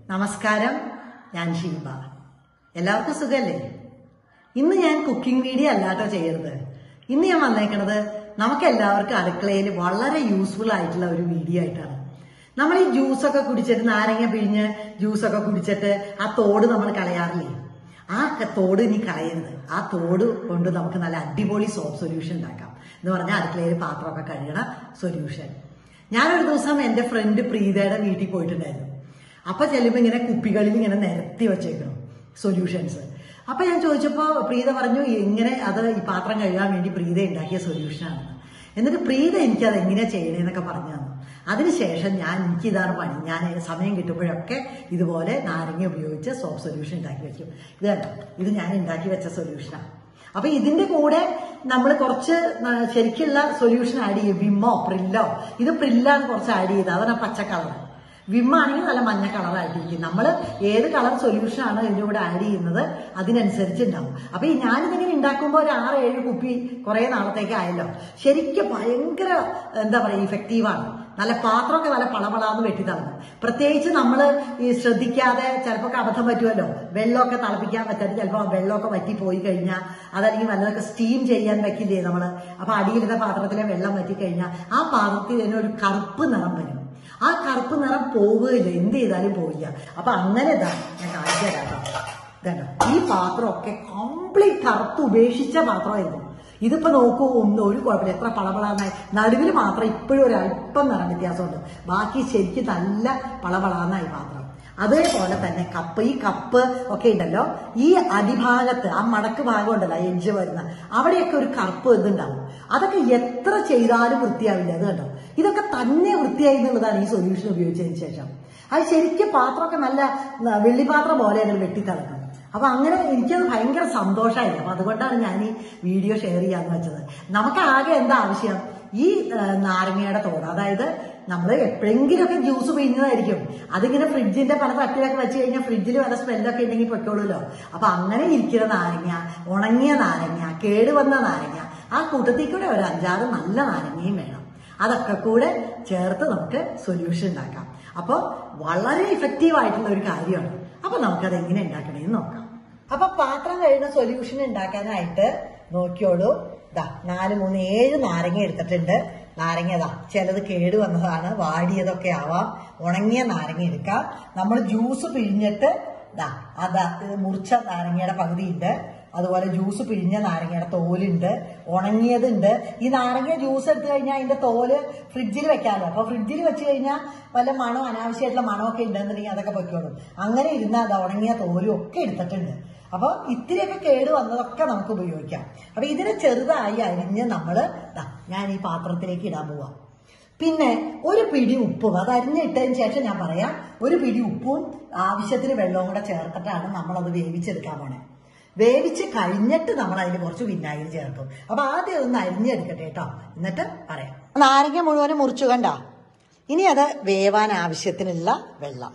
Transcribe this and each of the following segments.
നമസ്കാരം ഞാൻ ഷീബ എല്ലാവർക്കും സുഖല്ലേ ഇന്ന് ഞാൻ കുക്കിംഗ് വീഡിയോ അല്ലാട്ടോ ചെയ്യരുത് ഇന്ന് ഞാൻ വന്നേക്കണത് നമുക്ക് എല്ലാവർക്കും അടുക്കളയിൽ വളരെ യൂസ്ഫുൾ ആയിട്ടുള്ള ഒരു വീഡിയോ ആയിട്ടാണ് നമ്മൾ ഈ ജ്യൂസൊക്കെ കുടിച്ചിട്ട് നാരങ്ങ പിഴിഞ്ഞ് ജ്യൂസൊക്കെ കുടിച്ചിട്ട് ആ തോട് നമ്മൾ കളയാറില്ലേ ആ ക- തോട് ഇനി കളയരുത് ആ തോട് കൊണ്ട് നമുക്ക് നല്ല അടിപൊളി സോപ്പ് സൊല്യൂഷൻ ഉണ്ടാക്കാം എന്ന് പറഞ്ഞാൽ അടുക്കളയിൽ പാത്രമൊക്കെ കഴുകണ സൊല്യൂഷൻ ഞാനൊരു ദിവസം എന്റെ ഫ്രണ്ട് പ്രീതയുടെ വീട്ടിൽ പോയിട്ടുണ്ടായിരുന്നു അപ്പൊ ചെല്ലുമ്പോ ഇങ്ങനെ കുപ്പികളിൽ ഇങ്ങനെ നിരത്തി വെച്ചേക്കണം സൊല്യൂഷൻസ് അപ്പൊ ഞാൻ ചോദിച്ചപ്പോ പ്രീത പറഞ്ഞു എങ്ങനെ അത് ഈ പാത്രം കഴുകാൻ വേണ്ടി പ്രീത ഉണ്ടാക്കിയ സൊല്യൂഷനാണ് എന്നിട്ട് പ്രീത എനിക്കത് എങ്ങനെയാ ചെയ്യണേന്നൊക്കെ പറഞ്ഞു തന്നു അതിനുശേഷം ഞാൻ എനിക്ക് ഇതാണ് പണി ഞാൻ സമയം കിട്ടുമ്പോഴൊക്കെ ഇതുപോലെ നാരങ്ങ ഉപയോഗിച്ച് സോപ്പ് സൊല്യൂഷൻ ഉണ്ടാക്കി വെക്കും ഇത് കണ്ടോ ഇത് ഞാൻ ഉണ്ടാക്കി വെച്ച സൊല്യൂഷനാണ് അപ്പൊ ഇതിന്റെ കൂടെ നമ്മൾ കുറച്ച് ന- ശരിക്കുള്ള സൊല്യൂഷൻ ആഡ് ചെയ്യും വിമ്മോ പ്രില്ലോ ഇത് പ്രില്ലാണ് കുറച്ച് ആഡ് ചെയ്തത് അതാണ് ആ പച്ച കളർ വിമ്മാണെങ്കിൽ നല്ല മഞ്ഞ കളറായിട്ടിരിക്കും നമ്മൾ ഏത് കളർ സൊല്യൂഷൻ ആണ് ഇതിന്റെ കൂടെ ആഡ് ചെയ്യുന്നത് അതിനനുസരിച്ച് ഉണ്ടാവും അപ്പൊ ഈ ഞാനിതിങ്ങനെ ഉണ്ടാക്കുമ്പോൾ ഒരു ആറ് ഏഴ് കുപ്പി കുറെ നാളത്തേക്ക് ആയല്ലോ ശരിക്കും ഭയങ്കര എന്താ പറയുക ഇഫക്റ്റീവാണ് നല്ല പാത്രമൊക്കെ നല്ല പളപളാന്ന് വെട്ടി തളർന്നു പ്രത്യേകിച്ച് നമ്മൾ ഈ ശ്രദ്ധിക്കാതെ ചിലപ്പോൾ അബദ്ധം പറ്റുമല്ലോ വെള്ളമൊക്കെ തിളപ്പിക്കാൻ പറ്റാതെ ചിലപ്പോൾ വെള്ളമൊക്കെ വറ്റി പോയി കഴിഞ്ഞാൽ അതല്ലെങ്കിൽ വല്ലതൊക്കെ സ്റ്റീം ചെയ്യാൻ വെക്കില്ലേ നമ്മൾ അപ്പൊ അടിയിലത്തെ പാത്രത്തിലെ വെള്ളം വറ്റി കഴിഞ്ഞാൽ ആ പാത്രത്തിൽ തന്നെ ഒരു കറുപ്പ് നിറം വരും ആ കറുപ്പ് നിറം പോവുകയില്ല എന്ത് ചെയ്താലും പോവില്ല അപ്പൊ അങ്ങനെ ഇതാ ഞാൻ കാണിച്ചു തരാം കേട്ടോ. ഇതാ ഈ പാത്രമൊക്കെ കംപ്ലീറ്റ് കറുത്ത് ഉപേക്ഷിച്ച പാത്രമായിരുന്നു ഇതിപ്പോ നോക്കൂ ഒന്നും ഒരു കുഴപ്പമില്ല എത്ര പളപളാന്നായി നടുവിൽ മാത്രം ഇപ്പോഴും ഒരു അല്പം നിറം വ്യത്യാസമുണ്ട് ബാക്കി ശരിക്കും നല്ല പളപളാന്നായി പാത്രം അതേപോലെ തന്നെ കപ്പ് ഈ കപ്പ് ഒക്കെ ഉണ്ടല്ലോ ഈ അടിഭാഗത്ത് ആ മടക്ക് ഭാഗം ഉണ്ടല്ലോ ആ എഡ്ജ് വരുന്ന അവിടെയൊക്കെ ഒരു കറുപ്പ് ഇതുണ്ടാവും അതൊക്കെ എത്ര ചെയ്താലും വൃത്തിയാവില്ല അത് കണ്ടോ ഇതൊക്കെ തന്നെ വൃത്തിയായി എന്നുള്ളതാണ് ഈ സൊല്യൂഷൻ ഉപയോഗിച്ചതിന് ശേഷം അത് ശരിക്കും പാത്രമൊക്കെ നല്ല ന- വെള്ളിപ്പാത്രം പോലെ അങ്ങനെ വെട്ടിത്തിളക്കണം അപ്പൊ അങ്ങനെ എനിക്കത് ഭയങ്കര സന്തോഷമായി അപ്പൊ അതുകൊണ്ടാണ് ഞാൻ ഈ വീഡിയോ ഷെയർ ചെയ്യാന്ന് വെച്ചത് നമുക്ക് ആകെ എന്താ ആവശ്യം ഈ ആ, നാരങ്ങയുടെ തോട് അതായത് നമ്മൾ എപ്പോഴെങ്കിലുമൊക്കെ ജ്യൂസ് പിഴിഞ്ഞതായിരിക്കും അതിങ്ങനെ ഫ്രിഡ്ജിന്റെ പല തട്ടിലൊക്കെ വെച്ച് കഴിഞ്ഞാൽ ഫ്രിഡ്ജിൽ വല്ല സ്മെല്ലൊക്കെ ഉണ്ടെങ്കിൽ പൊയ്ക്കോളൂല്ലോ അപ്പൊ അങ്ങനെ ഇരിക്കുന്ന നാരങ്ങ ഉണങ്ങിയ നാരങ്ങ കേടുവന്ന നാരങ്ങ ആ കൂട്ടത്തിൽ കൂടെ ഒരു അഞ്ചാറ് നല്ല നാരങ്ങയും വേണം അതൊക്കെ കൂടെ ചേർത്ത് നമുക്ക് സൊല്യൂഷൻ ഉണ്ടാക്കാം അപ്പോൾ വളരെ ഇഫക്റ്റീവ് ആയിട്ടുള്ള ഒരു കാര്യമാണ് അപ്പൊ നമുക്കത് എങ്ങനെ ഉണ്ടാക്കണേന്ന് നോക്കാം അപ്പൊ പാത്രം കഴിയുന്ന സൊല്യൂഷൻ ഉണ്ടാക്കാനായിട്ട് നോക്കിയോളൂ ദാ നാല് മൂന്ന് ഏഴ് നാരങ്ങ എടുത്തിട്ടുണ്ട് നാരങ്ങ ദാ ചിലത് കേട് വന്നതാണ് വാടിയതൊക്കെ ആവാം ഉണങ്ങിയ നാരങ്ങ എടുക്കാം നമ്മൾ ജ്യൂസ് പിഴിഞ്ഞിട്ട് ദാ അതാ ഇത് മുറിച്ച നാരങ്ങയുടെ പകുതി ഉണ്ട് അതുപോലെ ജ്യൂസ് പിഴിഞ്ഞ നാരങ്ങയുടെ തോലുണ്ട് ഉണങ്ങിയതുണ്ട് ഈ നാരങ്ങ ജ്യൂസ് എടുത്തു കഴിഞ്ഞാൽ അതിന്റെ തോല് ഫ്രിഡ്ജിൽ വെക്കാമല്ലോ അപ്പൊ ഫ്രിഡ്ജിൽ വെച്ച് കഴിഞ്ഞാൽ വല്ല മണം അനാവശ്യമായിട്ടുള്ള മണമൊക്കെ ഉണ്ടെന്നുണ്ടെങ്കിൽ അതൊക്കെ പൊയ്ക്കോളും അങ്ങനെ ഇരുന്ന അത് ഉണങ്ങിയ തോലും ഒക്കെ എടുത്തിട്ടുണ്ട് അപ്പൊ ഇത്തിരിയൊക്കെ കേട് വന്നതൊക്കെ നമുക്ക് ഉപയോഗിക്കാം അപ്പൊ ഇതിനെ ചെറുതായി അരിഞ്ഞ് നമ്മള് ദാ ഞാൻ ഈ പാത്രത്തിലേക്ക് ഇടാൻ പോവാം പിന്നെ ഒരു പിടി ഉപ്പും അത് അരിഞ്ഞിട്ടതിന് ശേഷം ഞാൻ പറയാം ഒരു പിടി ഉപ്പും ആവശ്യത്തിന് വെള്ളവും കൂടെ ചേർത്തിട്ടാണ് നമ്മളത് വേവിച്ചെടുക്കാൻ പോണേ വേവിച്ച് കഴിഞ്ഞിട്ട് നമ്മൾ അതിന് കുറച്ച് വിനാഗിരി ചേർക്കും അപ്പൊ ആദ്യം ഒന്ന് അരിഞ്ഞെടുക്കട്ടെ കേട്ടോ എന്നിട്ട് പറയാം നാരങ്ങ മുഴുവനും മുറിച്ചു കണ്ട ഇനി അത് വേവാൻ ആവശ്യത്തിനുള്ള വെള്ളം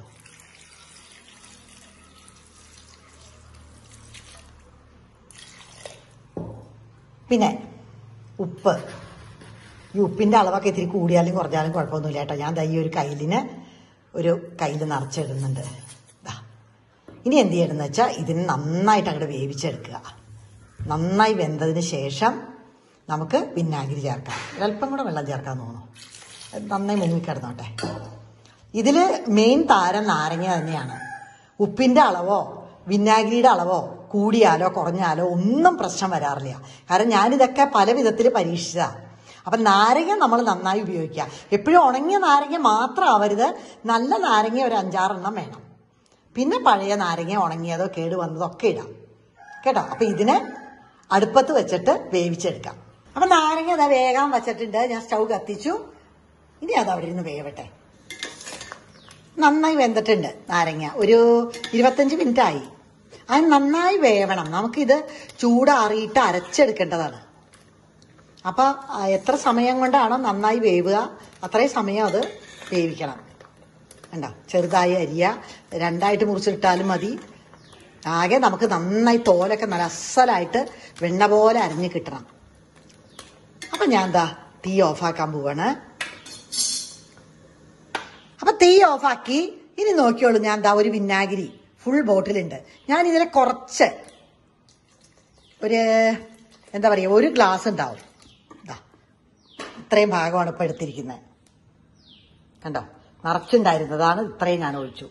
പിന്നെ ഉപ്പ് ഈ ഉപ്പിന്റെ അളവൊക്കെ ഇത്തിരി കൂടിയാലും കുറഞ്ഞാലും കുഴപ്പമൊന്നുമില്ല കേട്ടോ ഞാൻ ദൈ ഒരു കയ്യിലിന് ഒരു കയ്യിൽ നിറച്ചിടുന്നുണ്ട് ദാ. ഇനി എന്ത് ചെയ്യണമെന്ന് വെച്ചാൽ ഇതിന് നന്നായിട്ട് അങ്ങോട്ട് വേവിച്ചെടുക്കുക നന്നായി വെന്തതിന് ശേഷം നമുക്ക് വിനാഗിരി ചേർക്കാം ഒരല്പം കൂടെ വെള്ളം ചേർക്കാൻ തോന്നുന്നു അത് നന്നായി മുങ്ങിക്കിടന്നോട്ടെ ഇതിൽ മെയിൻ താരം നാരങ്ങ തന്നെയാണ് ഉപ്പിന്റെ അളവോ വിനാഗിരിയുടെ അളവോ കൂടിയാലോ കുറഞ്ഞാലോ ഒന്നും പ്രശ്നം വരാറില്ല കാരണം ഞാനിതൊക്കെ പല വിധത്തിൽ പരീക്ഷിച്ചതാണ് അപ്പം നാരങ്ങ നമ്മൾ നന്നായി ഉപയോഗിക്കുക എപ്പോഴും ഉണങ്ങിയ നാരങ്ങ മാത്രം ആവരുത് നല്ല നാരങ്ങ ഒരു അഞ്ചാറെണ്ണം വേണം പിന്നെ പഴയ നാരങ്ങ ഉണങ്ങിയതോ കേട് വന്നതോ ഒക്കെ ഇടാം കേട്ടോ അപ്പം ഇതിനെ അടുപ്പത്ത് വെച്ചിട്ട് വേവിച്ചെടുക്കാം അപ്പം നാരങ്ങ അതാ വേഗം വെച്ചിട്ടുണ്ട് ഞാൻ സ്റ്റൗ കത്തിച്ചു ഇനി അത് അവിടെ ഇരുന്ന് വേവട്ടെ നന്നായി വെന്തിട്ടുണ്ട് നാരങ്ങ ഒരു ഇരുപത്തഞ്ച് മിനിറ്റ് ആയി അത് നന്നായി വേവണം നമുക്കിത് ചൂടാറിയിട്ട് അരച്ചെടുക്കേണ്ടതാണ് അപ്പൊ ആ, എത്ര സമയം കൊണ്ടാണോ നന്നായി വേവുക അത്രയും സമയം അത് വേവിക്കണം കണ്ടോ ചെറുതായി അരിയ രണ്ടായിട്ട് മുറിച്ചിട്ടാലും മതി ആകെ നമുക്ക് നന്നായി തോലൊക്കെ നല്ല അസലായിട്ട് വെണ്ണ പോലെ അരിഞ്ഞ് കിട്ടണം അപ്പൊ ഞാൻ എന്താ തീ ഓഫാക്കാൻ പോവാണ് അപ്പൊ തീ ഓഫാക്കി ഇനി നോക്കിയോളൂ ഞാൻ ദാ ഒരു വിനാഗിരി ഫുൾ ബോട്ടിലുണ്ട് ഞാൻ ഇതിലെ കുറച്ച് ഒരു എന്താ പറയുക ഒരു ഗ്ലാസ് ഉണ്ടാവും ദാ ഇത്രയും ഭാഗമാണ് ഇപ്പൊ എടുത്തിരിക്കുന്നത് കണ്ടോ നിറച്ചുണ്ടായിരുന്നതാണ് ഇത്രയും ഞാൻ ഒഴിച്ചു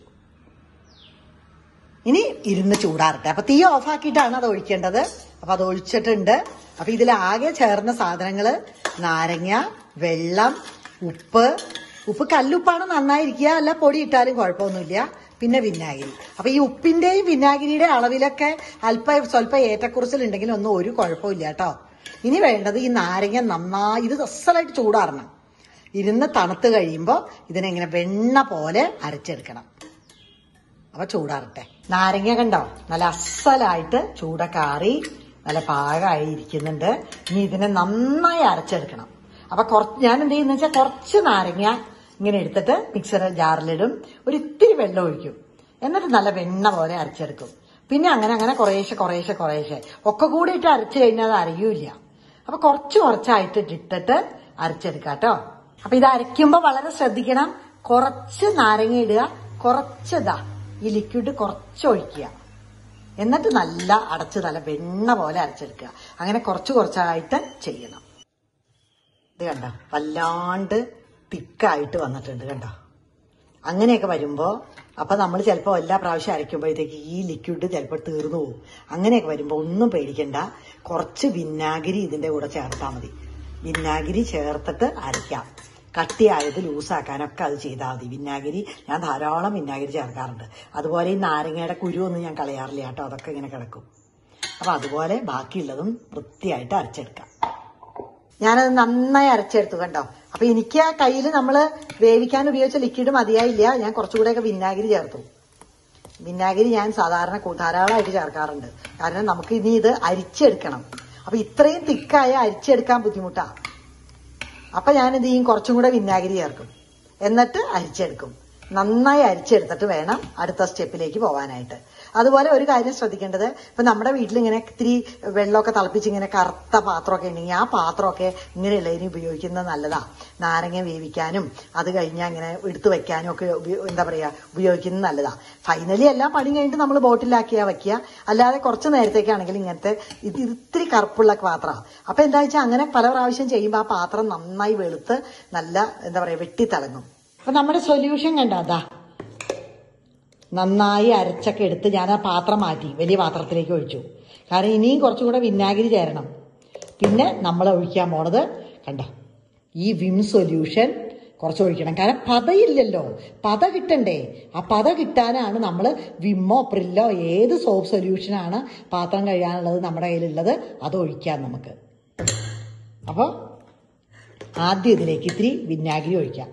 ഇനി ഇരുന്ന് ചൂടാറട്ടെ അപ്പൊ തീ ഓഫാക്കിയിട്ടാണ് അത് ഒഴിക്കേണ്ടത് അപ്പൊ അത് ഒഴിച്ചിട്ടുണ്ട് അപ്പൊ ഇതിൽ ആകെ ചേർന്ന സാധനങ്ങള് നാരങ്ങ വെള്ളം ഉപ്പ് ഉപ്പ് കല്ലുപ്പാണ് നന്നായിരിക്കുക അല്ല പൊടി ഇട്ടാലും കുഴപ്പമൊന്നുമില്ല പിന്നെ വിനാഗിരി അപ്പൊ ഈ ഉപ്പിന്റെയും വിനാഗിരിയുടെ അളവിലൊക്കെ അല്പ സ്വല്പ ഏറ്റക്കുറച്ചിലുണ്ടെങ്കിൽ ഒന്നും ഒരു കുഴപ്പമില്ല കേട്ടോ ഇനി വേണ്ടത് ഈ നാരങ്ങ നന്നായി ഇത് അസലായിട്ട് ചൂടാറണം ഇരുന്ന് തണുത്ത് കഴിയുമ്പോൾ ഇതിനെങ്ങനെ വെണ്ണ പോലെ അരച്ചെടുക്കണം അപ്പൊ ചൂടാറട്ടെ നാരങ്ങ കണ്ടോ നല്ല അസലായിട്ട് ചൂടൊക്കെ ആറി നല്ല പാകമായി ഇരിക്കുന്നുണ്ട് ഇനി ഇതിനെ നന്നായി അരച്ചെടുക്കണം അപ്പൊ കുറച്ച് ഞാൻ എന്ത് ചെയ്യുന്ന വെച്ചാൽ കുറച്ച് നാരങ്ങ ഇങ്ങനെ എടുത്തിട്ട് മിക്സർ ജാറിലിടും ഒരു ഇത്തിരി വെള്ളം ഒഴിക്കും എന്നിട്ട് നല്ല വെണ്ണ പോലെ അരച്ചെടുക്കും പിന്നെ അങ്ങനെ അങ്ങനെ കുറേശ്ശെ കുറേശ്ശെ കുറേശ്ശെ ഒക്കെ കൂടിയിട്ട് അരച്ചു കഴിഞ്ഞാൽ അത് അറിയൂല അപ്പൊ കുറച്ച് കുറച്ചായിട്ട് ഇട്ടിട്ട് അരച്ചെടുക്കാം കേട്ടോ അപ്പൊ ഇത് അരയ്ക്കുമ്പോ വളരെ ശ്രദ്ധിക്കണം കുറച്ച് നാരങ്ങ ഇടുക കുറച്ച് ഇതാ ഈ ലിക്വിഡ് കുറച്ച് ഒഴിക്കുക എന്നിട്ട് നല്ല അടച്ച് നല്ല വെണ്ണ പോലെ അരച്ചെടുക്കുക അങ്ങനെ കുറച്ച് കുറച്ചായിട്ട് ചെയ്യണം ഇത് കണ്ടോ വല്ലാണ്ട് തിക്കായിട്ട് വന്നിട്ടുണ്ട് കണ്ടോ അങ്ങനെയൊക്കെ വരുമ്പോ അപ്പൊ നമ്മൾ ചിലപ്പോൾ എല്ലാ പ്രാവശ്യം അരയ്ക്കുമ്പോഴത്തേക്ക് ഈ ലിക്വിഡ് ചിലപ്പോൾ തീർന്നു പോകും അങ്ങനെയൊക്കെ വരുമ്പോൾ ഒന്നും പേടിക്കണ്ട കുറച്ച് വിനാഗിരി ഇതിന്റെ കൂടെ ചേർത്താൽ മതി വിനാഗിരി ചേർത്തിട്ട് അരയ്ക്കാം കട്ടിയായത് ലൂസാക്കാനൊക്കെ അത് ചെയ്താൽ മതി വിനാഗിരി ഞാൻ ധാരാളം വിനാഗിരി ചേർക്കാറുണ്ട് അതുപോലെ ഈ നാരങ്ങയുടെ കുരുവൊന്നും ഞാൻ കളയാറില്ല കേട്ടോ അതൊക്കെ ഇങ്ങനെ കിടക്കും അപ്പൊ അതുപോലെ ബാക്കിയുള്ളതും വൃത്തിയായിട്ട് അരച്ചെടുക്കാം ഞാനത് നന്നായി അരച്ചെടുത്തു കണ്ടോ അപ്പൊ എനിക്ക് ആ കയ്യിൽ നമ്മൾ വേവിക്കാൻ ഉപയോഗിച്ച ലിക്വിഡ് മതിയായില്ല ഞാൻ കുറച്ചുകൂടെയൊക്കെ വിനാഗിരി ചേർത്തു വിനാഗിരി ഞാൻ സാധാരണ കൂ- ധാരാളമായിട്ട് ചേർക്കാറുണ്ട് കാരണം നമുക്ക് ഇനി ഇത് അരിച്ചെടുക്കണം അപ്പൊ ഇത്രയും തിക്കായ അരിച്ചെടുക്കാൻ ബുദ്ധിമുട്ടാ അപ്പൊ ഞാൻ എന്ത് ചെയ്യും കുറച്ചും കൂടെ വിനാഗിരി ചേർക്കും എന്നിട്ട് അരിച്ചെടുക്കും നന്നായി അരിച്ചെടുത്തിട്ട് വേണം അടുത്ത സ്റ്റെപ്പിലേക്ക് പോകാനായിട്ട് അതുപോലെ ഒരു കാര്യം ശ്രദ്ധിക്കേണ്ടത് ഇപ്പൊ നമ്മുടെ വീട്ടിൽ ഇങ്ങനെ ഇത്തിരി വെള്ളമൊക്കെ തിളപ്പിച്ച് ഇങ്ങനെ കറുത്ത പാത്രമൊക്കെ ഉണ്ടെങ്കിൽ ആ പാത്രമൊക്കെ ഇങ്ങനെയുള്ളതിന് ഉപയോഗിക്കുന്നത് നല്ലതാ നാരങ്ങ വേവിക്കാനും അത് കഴിഞ്ഞാൽ ഇങ്ങനെ എടുത്തു വെക്കാനും ഒക്കെ ഉപയോ- എന്താ പറയാ ഉപയോഗിക്കുന്നത് നല്ലതാ ഫൈനലി എല്ലാം പണി കഴിഞ്ഞിട്ട് നമ്മൾ ബോട്ടിലാക്കിയാ വെക്കുക അല്ലാതെ കുറച്ച് നേരത്തേക്കാണെങ്കിൽ ഇങ്ങനത്തെ ഇത് ഇത്തിരി കറുപ്പുള്ള പാത്രമാണ് അപ്പൊ എന്താ വെച്ചാൽ അങ്ങനെ പല പ്രാവശ്യം ചെയ്യുമ്പോൾ ആ പാത്രം നന്നായി വെളുത്ത് നല്ല എന്താ പറയാ വെട്ടിത്തിളങ്ങും അപ്പൊ നമ്മുടെ സൊല്യൂഷൻ കണ്ടോ അതാ നന്നായി അരച്ചൊക്കെ എടുത്ത് ഞാൻ ആ പാത്രം മാറ്റി വലിയ പാത്രത്തിലേക്ക് ഒഴിച്ചു കാരണം ഇനിയും കുറച്ചും കൂടെ വിനാഗിരി ചേരണം പിന്നെ നമ്മൾ ഒഴിക്കാൻ പോണത് കണ്ടോ ഈ വിം സൊല്യൂഷൻ കുറച്ച് ഒഴിക്കണം കാരണം പതയില്ലല്ലോ പത കിട്ടണ്ടേ ആ പത കിട്ടാനാണ് നമ്മൾ വിമ്മോ പ്രില്ലോ ഏത് സോപ്പ് സൊല്യൂഷനാണ് പാത്രം കഴുകാനുള്ളത് നമ്മുടെ കയ്യിലുള്ളത് അത് ഒഴിക്കാം നമുക്ക് അപ്പോൾ ആദ്യം ഇതിലേക്ക് ഇത്തിരി വിനാഗിരി ഒഴിക്കാം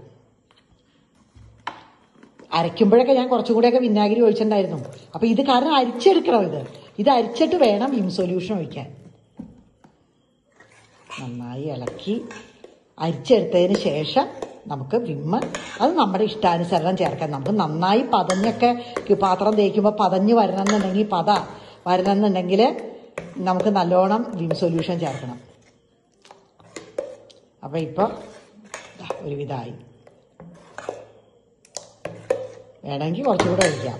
അരയ്ക്കുമ്പോഴൊക്കെ ഞാൻ കുറച്ചും കൂടെയൊക്കെ വിനാഗിരി ഒഴിച്ചിട്ടുണ്ടായിരുന്നു അപ്പൊ ഇത് കാരണം അരിച്ചെടുക്കണം ഇത് ഇത് അരിച്ചിട്ട് വേണം വിം സൊല്യൂഷൻ ഒഴിക്കാൻ നന്നായി ഇളക്കി അരിച്ചെടുത്തതിന് ശേഷം നമുക്ക് വിമ്മ് അത് നമ്മുടെ ഇഷ്ടാനുസരണം ചേർക്കാം നമുക്ക് നന്നായി പതഞ്ഞൊക്കെ പാത്രം തേക്കുമ്പോൾ പതഞ്ഞ് വരണമെന്നുണ്ടെങ്കിൽ പത വരണമെന്നുണ്ടെങ്കിൽ നമുക്ക് നല്ലോണം വിം സൊല്യൂഷൻ ചേർക്കണം അപ്പൊ ഇപ്പൊ ദാ ഒരുവിധമായി വേണമെങ്കിൽ കുറച്ചുകൂടെ ഒഴിക്കാം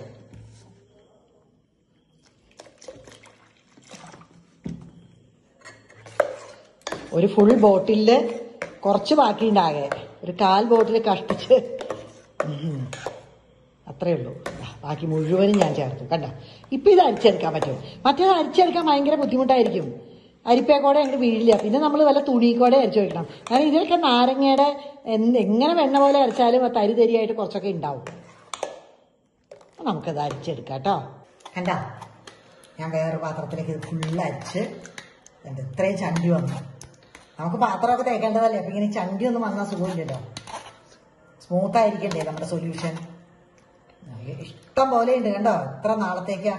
ഒരു ഫുൾ ബോട്ടിലില് കുറച്ച് ബാക്കിയുണ്ടാകെ ഒരു കാൽ ബോട്ടിൽ കഷ്ടിച്ച് ഉം. അത്രേ ഉള്ളൂ ദാ, ബാക്കി മുഴുവനും ഞാൻ ചേർത്തു കണ്ടോ ഇപ്പൊ ഇത് അരിച്ചെടുക്കാൻ പറ്റും മറ്റേത് അരിച്ചെടുക്കാൻ ഭയങ്കര ബുദ്ധിമുട്ടായിരിക്കും അരിപ്പേക്കോടെ അങ്ങോട്ട് വീഴില്ല പിന്നെ നമ്മൾ വല്ല തുണിക്കോടെ അരിച്ചു വെക്കണം കാരണം ഇതിലൊക്കെ നാരങ്ങയുടെ എന്ത് എങ്ങനെ വെണ്ണ പോലെ അരച്ചാലും ആ തരി തരിയായിട്ട് കുറച്ചൊക്കെ ഉണ്ടാവും അപ്പൊ നമുക്കത് അരിച്ചെടുക്കാം കേട്ടോ കണ്ട ഞാൻ വേറെ പാത്രത്തിലേക്ക് ഇത് ഫുള്ള് അരിച്ച് കണ്ടോ, ഇത്രയും ചണ്ടി വന്നു നമുക്ക് പാത്രമൊക്കെ തേക്കേണ്ടതല്ലേ അപ്പൊ ഇങ്ങനെ ചണ്ടി ഒന്നും വന്നാൽ സുഖമില്ലല്ലോ സ്മൂത്ത് ആയിരിക്കണ്ടേ നമ്മുടെ സൊല്യൂഷൻ ഇഷ്ടം പോലെ ഉണ്ട് കണ്ടോ ഇത്ര നാളത്തേക്കാ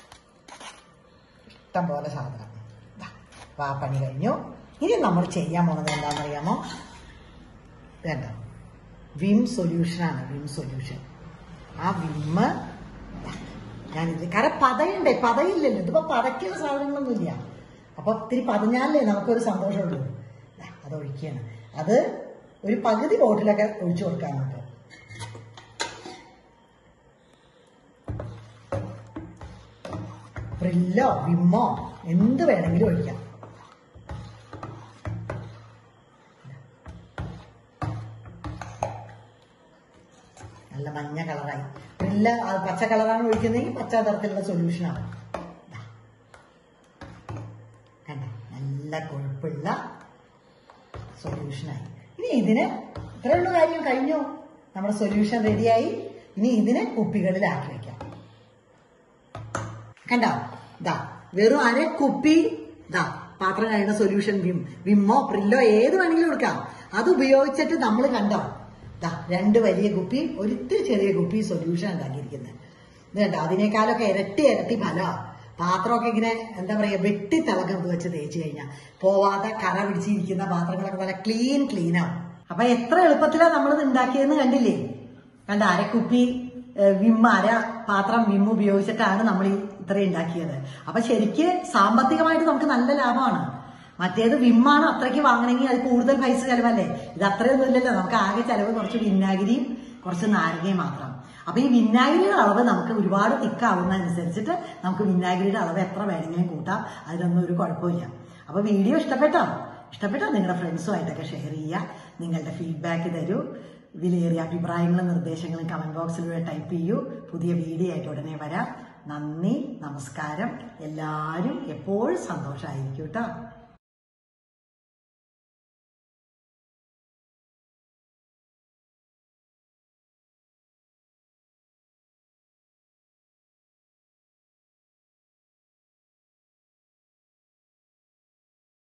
ഇഷ്ടം പോലെ സാധനം ദാ, വാ പണി കഴിഞ്ഞു ഇനി നമ്മൾ ചെയ്യാൻ പോണത് എന്താണെന്നറിയാമോ വേണ്ട വിം സൊല്യൂഷനാണ് വിം സൊല്യൂഷൻ ആ വിമ്മ് ഞാനിത് കാരണം പതയുണ്ടേ പതയില്ലല്ലോ ഇതിപ്പോ പതയ്ക്കുന്ന സാധനങ്ങളൊന്നുമില്ല അപ്പൊ ഇത്തിരി പതഞ്ഞാലേ നമുക്കൊരു സന്തോഷമുള്ളൂ ദാ, അത് ഒഴിക്കുകയാണ് അത് ഒരു പകുതി ബോട്ടിലൊക്കെ ഒഴിച്ചു കൊടുക്കാം നമുക്ക് പ്രില്ലോ വിമ്മോ എന്ത് വേണമെങ്കിലും ഒഴിക്കാം നല്ല മഞ്ഞ കളറായി പ്രില്ല അത് പച്ച കളറാണ് ഒഴിക്കുന്നതെങ്കിൽ പച്ച തരത്തിലുള്ള സൊല്യൂഷനാണ് ദാ. കണ്ടോ നല്ല കൊഴുപ്പുള്ള സൊല്യൂഷനായി ഇനി ഇതിന് ഇത്രയുള്ള കാര്യം കഴിഞ്ഞു നമ്മുടെ സൊല്യൂഷൻ റെഡിയായി ഇനി ഇതിനെ കുപ്പികളിലാക്കി വെക്കാം കണ്ടോ ദാ വെറും അര കുപ്പി ദാ പാത്രം കഴിയുന്ന സൊല്യൂഷൻ വിം വിമ്മോ പ്രില്ലോ ഏത് വേണമെങ്കിലും എടുക്കാം അത് ഉപയോഗിച്ചിട്ട് നമ്മൾ കണ്ടോ ദാ രണ്ട് വലിയ കുപ്പി ഒരിത്തിരി ചെറിയ കുപ്പി സൊല്യൂഷൻ ഉണ്ടാക്കിയിരിക്കുന്നത് ഇത് കണ്ടോ അതിനേക്കാളൊക്കെ ഇരട്ടി ഇരട്ടി ഫലമാ പാത്രമൊക്കെ ഇങ്ങനെ എന്താ പറയാ വെട്ടി തിളക്കം വെച്ച് തേച്ച് കഴിഞ്ഞാൽ പോവാതെ കറ പിടിച്ചിരിക്കുന്ന പാത്രങ്ങളൊക്കെ നല്ല ക്ലീൻ ക്ലീൻ ആവും അപ്പൊ എത്ര എളുപ്പത്തിലാണ് നമ്മളിത് ഉണ്ടാക്കിയതെന്ന് കണ്ടില്ലേ കണ്ട അരക്കുപ്പി ഏഹ്, വിം അര പാത്രം വിം ഉപയോഗിച്ചിട്ടാണ് നമ്മൾ ഈ ഇത്രയും ഉണ്ടാക്കിയത് അപ്പൊ ശരിക്ക് സാമ്പത്തികമായിട്ട് നമുക്ക് നല്ല ലാഭമാണ് മറ്റേത് വിമ്മാണ് അത്രയ്ക്ക് വാങ്ങണമെങ്കിൽ അത് കൂടുതൽ പൈസ ചെലവല്ലേ ഇത് അത്രയൊന്നും ഇല്ലല്ലോ നമുക്ക് ആകെ ചെലവ് കുറച്ച് വിനാഗിരിയും കുറച്ച് നാരങ്ങയും മാത്രം അപ്പൊ ഈ വിനാഗിരിയുടെ അളവ് നമുക്ക് ഒരുപാട് തിക്കാവുന്നതനുസരിച്ചിട്ട് നമുക്ക് വിനാഗിരിയുടെ അളവ് എത്ര വേണമെങ്കിലും കൂട്ടാം അതിനൊന്നും ഒരു കുഴപ്പമില്ല അപ്പൊ വീഡിയോ ഇഷ്ടപ്പെട്ടോ ഇഷ്ടപ്പെട്ടോ നിങ്ങളുടെ ഫ്രണ്ട്സുമായിട്ടൊക്കെ ഷെയർ ചെയ്യുക നിങ്ങളുടെ ഫീഡ്ബാക്ക് തരൂ വിലയേറിയ അഭിപ്രായങ്ങളും നിർദ്ദേശങ്ങളും കമന്റ് ബോക്സിലൂടെ ടൈപ്പ് ചെയ്യൂ പുതിയ വീഡിയോ ആയിട്ട് ഉടനെ വരാം നന്ദി നമസ്കാരം എല്ലാവരും എപ്പോഴും സന്തോഷമായിരിക്കും കേട്ടോ